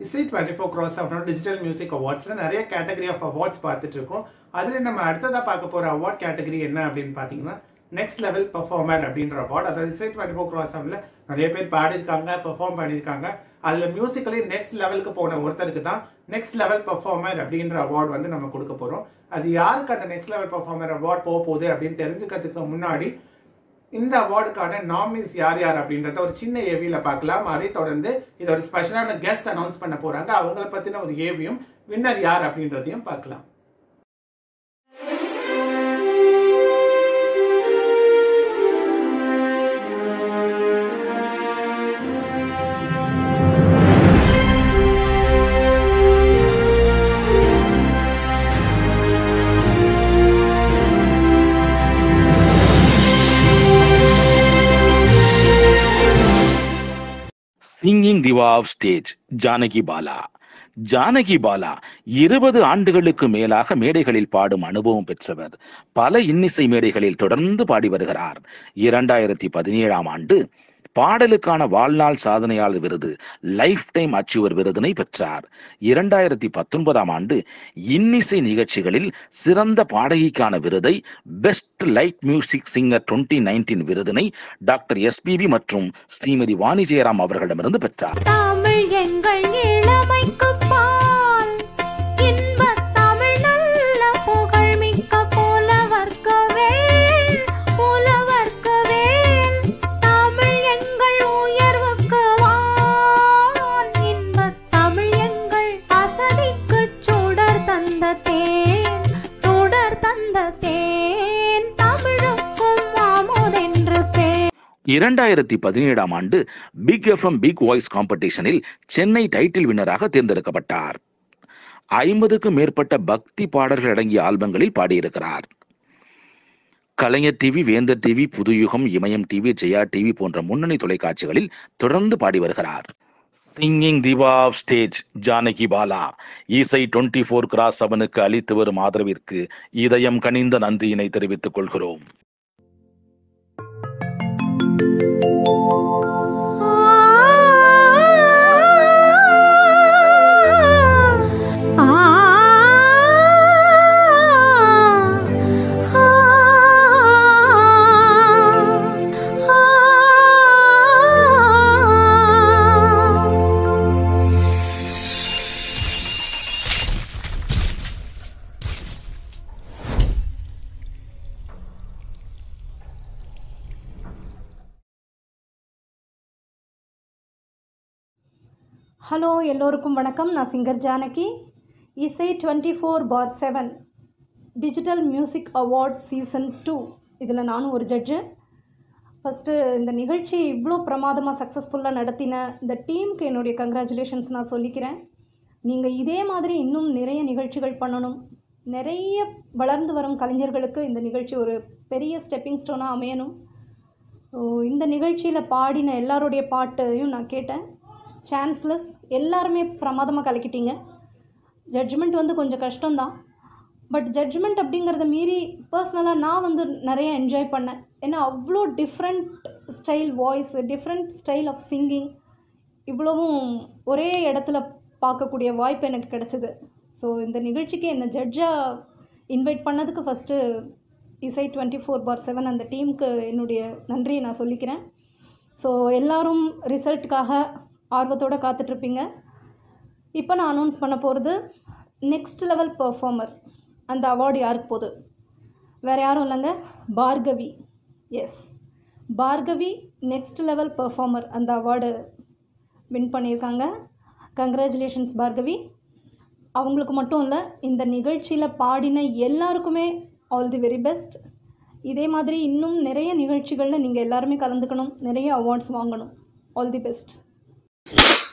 இசை twenty four cross செவனோட digital music அவார்ட்ஸில் நிறைய கேட்டகரி ஆஃப் அவார்ட்ஸ் பார்த்துட்டு இருக்கோம் அதில் நம்ம அடுத்ததாக பார்க்க போகிற அவார்ட் கேட்டகரி என்ன அப்படின்னு பார்த்தீங்கன்னா நெக்ஸ்ட் லெவல் பெர்ஃபார்மர் அப்படின்ற அவார்ட் அதாவது இசை டுவெண்ட்டி ஃபோர் க்ராஸ் செவனில் நிறைய பேர் பாடியிருக்காங்க பெர்ஃபார்ம் பண்ணியிருக்காங்க அதில் மியூசிக்கலி நெக்ஸ்ட் லெவலுக்கு போன ஒருத்தருக்கு தான் நெக்ஸ்ட் லெவல் பெர்ஃபார்மர் அப்படின்ற அவார்ட் வந்து நம்ம கொடுக்க போகிறோம் அது யாருக்கு அந்த நெக்ஸ்ட் லெவல் பெர்ஃபார்மர் அவார்ட் போக போகுது அப்படின்னு தெரிஞ்சுக்கிறதுக்கு முன்னாடி இந்த அவார்டுக்கான நாமினிஸ் யார் யார் அப்படின்றத ஒரு சின்ன ஏவியில பார்க்கலாம் அதை தொடர்ந்து இது ஒரு ஸ்பெஷலான கெஸ்ட் அனௌன்ஸ் பண்ண போறாங்க அவங்கள பத்தின ஒரு ஏவியும் வின்னர் யார் அப்படின்றதையும் பார்க்கலாம் singing diva of stage Janaki Bala Janaki Bala இருபது ஆண்டுகளுக்கு மேலாக மேடைகளில் பாடும் அனுபவம் பெற்றவர் பல இன்னிசை மேடைகளில் தொடர்ந்து பாடி வருகிறார் இரண்டாயிரத்தி பதினேழாம் ஆண்டு பாடலுக்கான வாழ்நாள் சாதனையாளர் விருது லைஃப் டைம் அச்சீவர் விருதினை பெற்றார் இரண்டாயிரத்தி பத்தொன்பதாம் ஆண்டு இன்னிசை நிகழ்ச்சிகளில் சிறந்த பாடகிக்கான விருதை best light music singer twenty nineteen விருதினை டாக்டர் எஸ்பிபி மற்றும் ஸ்ரீமதி வாணி ஜெயராம் அவர்களிடமிருந்து பெற்றார் தமிழ் எங்கள் இளமைக்கு பால் இன்பத் தமிழ் நல்ல புகழ் மிக்க புலவர்க்கவேல் புலவர்க்கவேல் தமிழ் எங்கள் உயர்வுக்கு வான் இன்பத் தமிழ் எங்கள் அசதிக்கு சுடர் தந்த தேன் சுடர் தந்த தேன் தமிழுக்கும் அமுதென்று பேர் இரண்டாயிரத்தி பதினேழாம் ஆண்டு பிக் எஃப்எம் பிக் வாய்ஸ் காம்படிஷனில் சென்னை டைட்டில் வின்னராக தேர்ந்தெடுக்கப்பட்டார் ஐம்பதுக்கும் மேற்பட்ட பக்தி பாடல்கள் அடங்கிய ஆல்பங்களில் பாடியிருக்கிறார் கலைஞர் டிவி வேந்தர் டிவி புதுயுகம் இமயம் டிவி ஜெயா டிவி போன்ற முன்னணி தொலைக்காட்சிகளில் தொடர்ந்து பாடி வருகிறார் singing diva of stage Janaki Bala இசை டுவெண்ட்டி ஃபோர் கிராஸ் செவனுக்கு அளித்து வரும் ஆதரவிற்கு இதயம் கனிந்த நன்றியினை தெரிவித்துக் கொள்கிறோம் ஹலோ எல்லோருக்கும் வணக்கம் நான் சிங்கர் ஜானகி இசை twenty four bar seven digital music award season two இதில் நானும் ஒரு ஜட்ஜு ஃபஸ்ட்டு இந்த நிகழ்ச்சி இவ்வளோ பிரமாதமாக சக்ஸஸ்ஃபுல்லாக நடத்தின இந்த டீமுக்கு என்னுடைய கங்க்ராச்சுலேஷன்ஸ் நான் சொல்லிக்கிறேன் நீங்கள் இதே மாதிரி இன்னும் நிறைய நிகழ்ச்சிகள் பண்ணணும் நிறைய வளர்ந்து வரும் கலைஞர்களுக்கு இந்த நிகழ்ச்சி ஒரு பெரிய ஸ்டெப்பிங் ஸ்டோனாக அமையணும் ஓ, இந்த நிகழ்ச்சியில் பாடின எல்லாருடைய பாட்டையும் நான் கேட்டேன் சான்ஸ்லெஸ் எல்லாருமே பிரமாதமாக கலக்கிட்டீங்க ஜட்ஜ்மெண்ட் வந்து கொஞ்சம் கஷ்டம்தான் பட் ஜட்ஜ்மெண்ட் அப்படிங்கிறத மீறி பர்சனலாக நான் வந்து நிறைய என்ஜாய் பண்ணேன் ஏன்னா அவ்வளோ different style voice different style of singing இவ்வளவும் ஒரே இடத்துல பார்க்கக்கூடிய வாய்ப்பு எனக்கு கிடச்சிது ஸோ இந்த நிகழ்ச்சிக்கு என்னை ஜட்ஜாக இன்வைட் பண்ணதுக்கு ஃபஸ்ட்டு இசை டுவெண்ட்டி ஃபோர் பார் செவன் அந்த டீமுக்கு என்னுடைய நன்றியை நான் சொல்லிக்கிறேன் ஸோ எல்லாரும் ரிசல்ட்டுக்காக ஆர்வத்தோடு காத்துட்ருப்பீங்க இப்போ நான் அனௌன்ஸ் பண்ண போகிறது நெக்ஸ்ட் லெவல் பெர்ஃபார்மர் அந்த அவார்டு யாருக்கு போகுது வேறு யாரும் இல்லைங்க Bhargavi yes Bhargavi next level performer அந்த அவார்டு வின் பண்ணியிருக்காங்க கங்க்ராச்சுலேஷன்ஸ் பார்கவி அவங்களுக்கு மட்டும் இல்லை இந்த நிகழ்ச்சியில் பாடின எல்லாருக்குமே ஆல் தி வெரி பெஸ்ட் இதே மாதிரி இன்னும் நிறைய நிகழ்ச்சிகளில் நீங்கள் எல்லாருமே கலந்துக்கணும் நிறைய அவார்ட்ஸ் வாங்கணும் ஆல் தி பெஸ்ட்